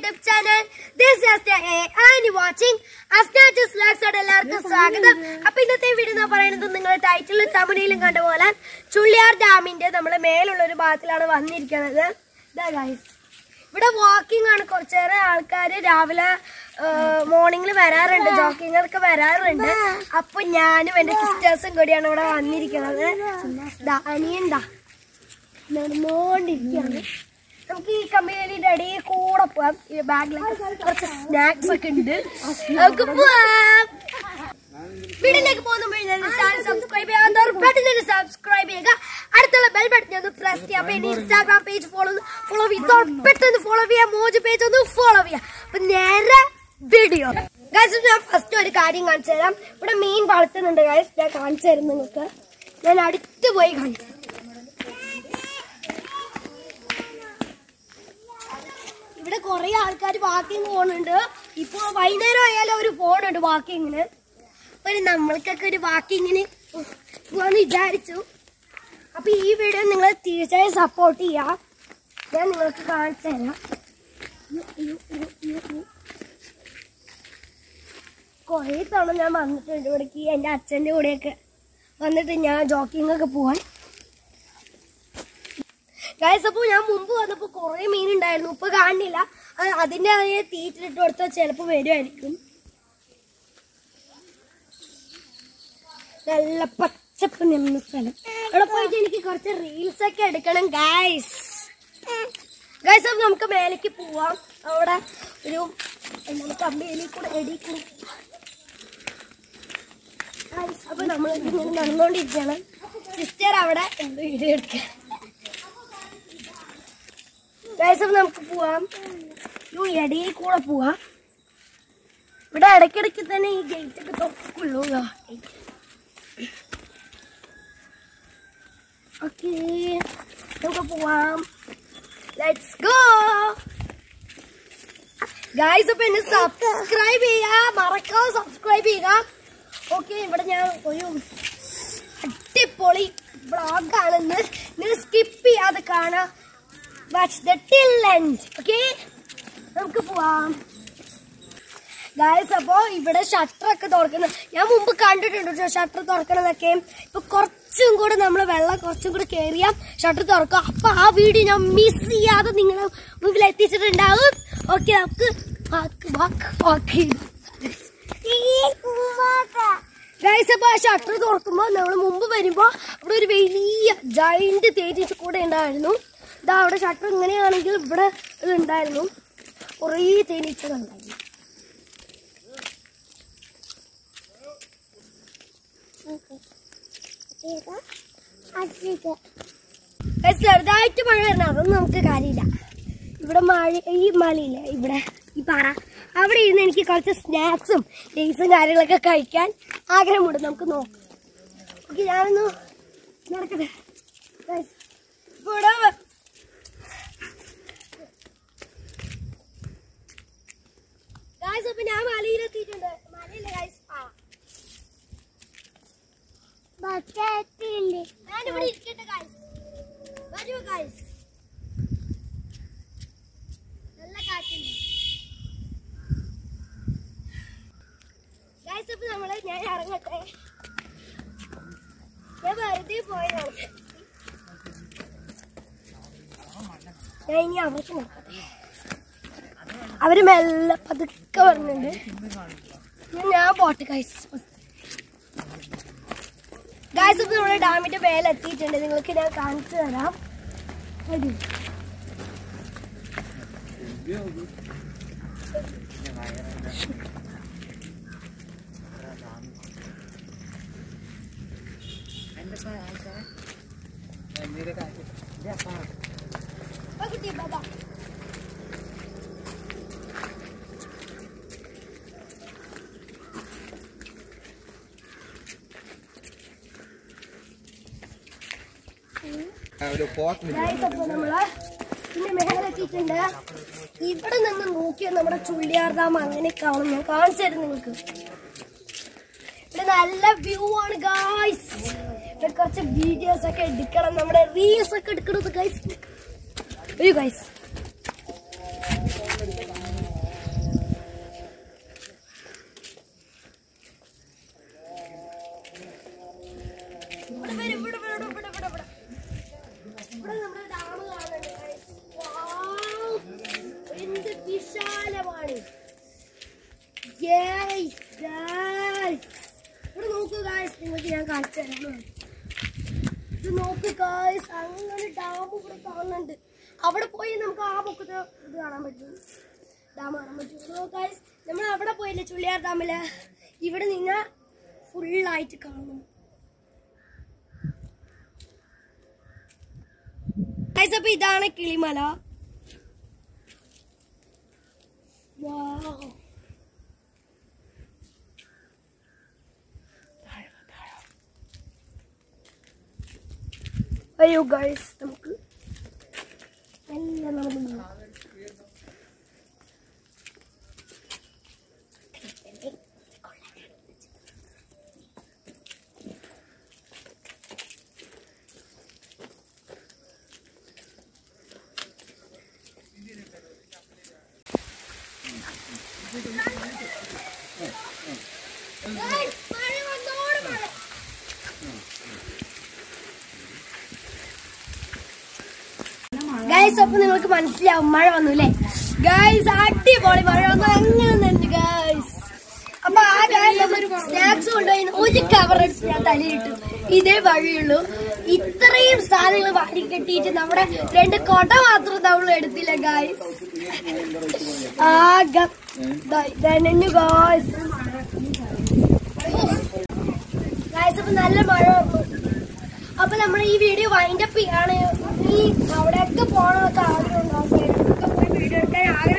YouTube channel this and watching അസ്റ്റാറ്റസ് എല്ലാവർക്കും സ്വാഗതം അപ്പൊ ഇന്നത്തെ വീഡിയോ എന്ന് പറയുന്നത് നിങ്ങൾ ടൈറ്റിലും തമിഴിലും കണ്ട പോലെ ചുള്ളിയാർ ഡാമിന്റെ നമ്മളെ മേലുള്ള ഒരു ഭാഗത്തിലാണ് വന്നിരിക്കുന്നത് ഇതാ ഗൈസ് ഇവിടെ വാക്കിംഗ് ആണ് കുറച്ചേറെ ആൾക്കാർ രാവിലെ മോർണിംഗിൽ വരാറുണ്ട് ജോക്കിങ്ങൊക്കെ വരാറുണ്ട് അപ്പൊ ഞാനും എന്റെ സിസ്റ്റേഴ്സും കൂടിയാണ് ഇവിടെ വന്നിരിക്കുന്നത് ദാ അനിയൻ ദാ നടന്നുകൊണ്ടിരിക്കുകയാണ് നമുക്ക് ഈ കമ്പനിയുടെ ഇടയിൽ കൂടെ പോവാം ഈ ബാഗിലൊക്കെ കുറച്ച് സ്നാക്സ് ഒക്കെ ഉണ്ട് നമുക്ക് പോവാം വീട്ടിലേക്ക് പോകുന്ന ചാനൽ സബ്സ്ക്രൈബ് ചെയ്യാൻ ഉറപ്പായിട്ടും സബ്സ്ക്രൈബ് ചെയ്യുക അടുത്തുള്ള ബെൽ ബട്ടൺ ഒന്ന് പ്രസ് ചെയ്യാം അപ്പൊ എന്റെ ഇൻസ്റ്റാഗ്രാം പേജ് ഫോളോ ഫോളോ ചെയ്ത് പെട്ടെന്ന് ഫോളോ ചെയ്യാം മോജ് പേജ് ഒന്ന് ഫോളോ ചെയ്യാം അപ്പൊ നേരെ വീഡിയോ ഗൈസ് ഞാൻ ഫസ്റ്റ് ഒരു കാര്യം കാണിച്ചു തരാം ഇവിടെ മീൻ വളർത്തുന്നുണ്ട് ഗൈസ് ഞാൻ കാണിച്ചു തരും നിങ്ങൾക്ക് ഞാൻ അടുത്ത് പോയി കാണിച്ചു ഇവിടെ കുറെ ആൾക്കാർ വാക്കിങ് പോകുന്നുണ്ട് ഇപ്പൊ വൈകുന്നേരം ആയാലും ഒരു ഫോണുണ്ട് വാക്കിങ്ങിന് അപ്പൊ ഇനി നമ്മൾക്കൊക്കെ ഒരു വാക്കിങ്ങിന് പോവാന്ന് വിചാരിച്ചു അപ്പൊ ഈ വീഡിയോ നിങ്ങൾ തീർച്ചയായും സപ്പോർട്ട് ചെയ്യാം ഞാൻ നിങ്ങൾക്ക് കാണിച്ചു തരാം അയ്യോ, അയ്യോ, അയ്യോ, അയ്യോ, അയ്യോ. കുറേ തവണ ഞാൻ വന്നിട്ടുണ്ട് ഇവിടേക്ക് എൻ്റെ അച്ഛൻ്റെ കൂടെയൊക്കെ വന്നിട്ട് ഞാൻ ജോക്കിംഗ് ഒക്കെ പോവാൻ ഗൈസ് അപ്പോൾ ഞാൻ മുമ്പ് വന്നപ്പോൾ കുറേ മീൻ ഉണ്ടായിരുന്നു ഇപ്പൊ കാണില്ല അത് അതിൻ്റെ അതേ തീറ്റിലിട്ട് കൊടുത്താൽ ചിലപ്പോൾ വരുമായിരിക്കും നല്ല പച്ചപ്പ് നിന്ന സ്ഥലം അവിടെ പോയിട്ട് എനിക്ക് കുറച്ച് റീൽസ് ഒക്കെ എടുക്കണം ഗൈസ് ഗൈസ് അപ്പോൾ നമുക്ക് മേലേക്ക് പോവാം അവിടെ ഒരു എന്താണ് കമ്പനിയിൽ കൂടെ എടി കൂടെ Guys, അപ്പൊ നമ്മൾ ഇങ്ങനെ നടന്നുകൊണ്ടിരിക്കുകയാണ് സിസ്റ്റർ അവിടെ എന്തോ വീഡിയോ എടുക്കുക ഗൈസ് അപ്പൊ നമുക്ക് പോവാം ഈ ഇടയിൽ കൂടെ പോവാം ഇവിടെ ഇടയ്ക്കിടയ്ക്ക് തന്നെ ഈ ഗേറ്റ് ഒക്കെ തുറക്കുള്ളൂ ഓക്കെ നമുക്ക് പോവാം ലെറ്റ്സ് ഗോ ഗൈസ് അപ്പൊ എന്നെ സബ്സ്ക്രൈബ് ചെയ്യുക മറക്കാതെ സബ്സ്ക്രൈബ് ചെയ്യുക ഓക്കെ ഇവിടെ ഞാൻ ഒരു അടിപൊളി ബ്ലോഗാണെന്ന് നിങ്ങൾ സ്കിപ്പ് ചെയ്യാതെ കാണാം watch the till end okay നമുക്ക് പോവാം ഗായസ് അപ്പോ ഇവിടെ ഷട്ടർ ഒക്കെ തുറക്കുന്നത് ഞാൻ മുമ്പ് കണ്ടിട്ടുണ്ട് ഷട്ടർ തുറക്കണതൊക്കെ ഇപ്പൊ കുറച്ചും കൂടെ നമ്മൾ വെള്ളം കുറച്ചും കൂടെ കയറിയാൽ ഷട്ടർ തുറക്കും അപ്പൊ ആ വീഡിയോ ഞാൻ മിസ് ചെയ്യാതെ നിങ്ങളെ മുമ്പിൽ എത്തിച്ചിട്ടുണ്ടാവും ഓക്കെ നമുക്ക് വാക്ക് വാക്ക് വാക്ക് ഗൈസ് അപ്പൊ ആ ഷട്ടർ തുറക്കുമ്പോ നമ്മൾ മുമ്പ് വരുമ്പോ അവിടെ ഒരു വലിയ ജൈന്റ് തേനീച്ച കൂടെ ഉണ്ടായിരുന്നു ഇതാ അവിടെ ഷട്ടർ ഇങ്ങനെയാണെങ്കിൽ ഇവിടെ ഇത് ഉണ്ടായിരുന്നു കുറേ തേനീച്ചകൾ ഉണ്ടായിരുന്നു Guys, ചെറുതായിട്ട് മഴ വരണം അതൊന്നും നമുക്ക് കാര്യമില്ല ഇവിടെ മഴ ഈ മലയില്ലേ ഇവിടെ ഈ പാറ അവിടെ ഇരുന്ന് എനിക്ക് കുറച്ച് സ്നാക്സും ഡേയ്സും കാര്യങ്ങളൊക്കെ കഴിക്കാൻ ആഗ്രഹമുണ്ട് നമുക്ക് നോക്കാം ഓക്കെ ഞാനൊന്ന് നടക്കട്ടെ Guys, ഇവിടെ ഗായ്സ് അപ്പൊ ഞാൻ മലയിലെത്തിയിട്ടുണ്ട് മലയില്ല ഗായ്സ് പാറ ഞാനിവിടെ ഇരിക്കട്ടെ ഗായ്സ് വരൂ ഗായ്സ് നല്ല കാറ്റുണ്ട് ഗായ്സ് അപ്പൊ നമ്മള് ഞാൻ ഇറങ്ങട്ടെ ഞാൻ വെറുതെ പോയതാണ് ഞാൻ ഇനി അവർക്ക് നോക്കട്ടെ അവര് മെല്ലെ പതുക്കെ വരുന്നുണ്ട് ഞാൻ- ഞാൻ പോട്ടെ ഗൈസ് ഗൈസ് ഇപ്പൊ നമ്മുടെ ഡാമിന്റെ മേലെ എത്തിയിട്ടുണ്ട് നിങ്ങൾക്ക് ഞാൻ കാണിച്ചു തരാം അടി. വാ കുട്ടി, വാ, വാ. ഒരു പോത്ത് ഗൈസ് അപ്പൊ നമ്മള് ഇതിന്റെ മേലെ എത്തിയിട്ടുണ്ട് ഇവിടെ നിന്ന് നോക്കിയാൽ നമ്മുടെ ചുള്ളിയാർ ഡാം അങ്ങനെ കാണും ഞാൻ കാണിച്ചു തരും നിങ്ങൾക്ക് ഇവിടെ നല്ല വ്യൂ ആണ് ഗായ്സ് ഇവിടെ കുറച്ച് വീഡിയോസ് ഒക്കെ എടുക്കണം നമ്മുടെ റീൽസ് ഒക്കെ എടുക്കണത് ഗൈസ് ഒരു ഗൈസ് നിങ്ങൾക്ക് ഞാൻ കാണിച്ചു തരാം ഇത് നോക്ക് ഗായ്സ് അങ്ങനെ ഡാം കൂടെ കാണുന്നുണ്ട് അവിടെ പോയി നമുക്ക് ആ പൊക്കത്തെ ഇത് കാണാൻ പറ്റും ഡാം കാണാൻ പറ്റും സോ ഗായ്സ് നമ്മൾ അവിടെ പോയില്ലേ ചുള്ളിയാർ ഡാമില് ഇവിടെ നിന്ന് ഫുള്ളായിട്ട് കാണുന്നു ഗായ്സ് അപ്പൊ ഇതാണ് കിളിമല Wow. അയ്യോ ഗൈസ് നമുക്ക് എല്ലാം നടന്നു പോകാം. Guys, മഴ വന്നോട് മഴ. ഗൈസ് അപ്പൊ നിങ്ങൾക്ക് മനസ്സിലാവും മഴ വന്നു അല്ലേ ഗൈസ് അടിപൊളി മഴ വന്നു അങ്ങനെ തന്നെ ഗൈസ് അപ്പൊ ആ ഗൈസ് നമ്മളൊരു സ്നാക്സ് കൊണ്ടുപോയി ഒരു കവർ എടുത്ത് ഞാൻ തലയിട്ടു ഇതേ വഴിയുള്ളൂ ഇത്രയും സാധനങ്ങൾ വാരി കെട്ടിയിട്ട് നമ്മുടെ രണ്ട് കൊട മാത്രം നമ്മൾ എടുത്തില്ല ഗൈസ് ആകെ നനഞ്ഞു ഗൈസ് ഗൈസ് അപ്പൊ നല്ല മഴ വന്നു അപ്പൊ നമ്മൾ ഈ വീഡിയോ വൈൻഡ് അപ്പ് ചെയ്യാണ് ഈ അവിടെയൊക്കെ പോകണമെന്നൊക്കെ ആഗ്രഹം ഉണ്ടാവും പോയി വീഡിയോ എടുക്കാൻ ആഗ്രഹം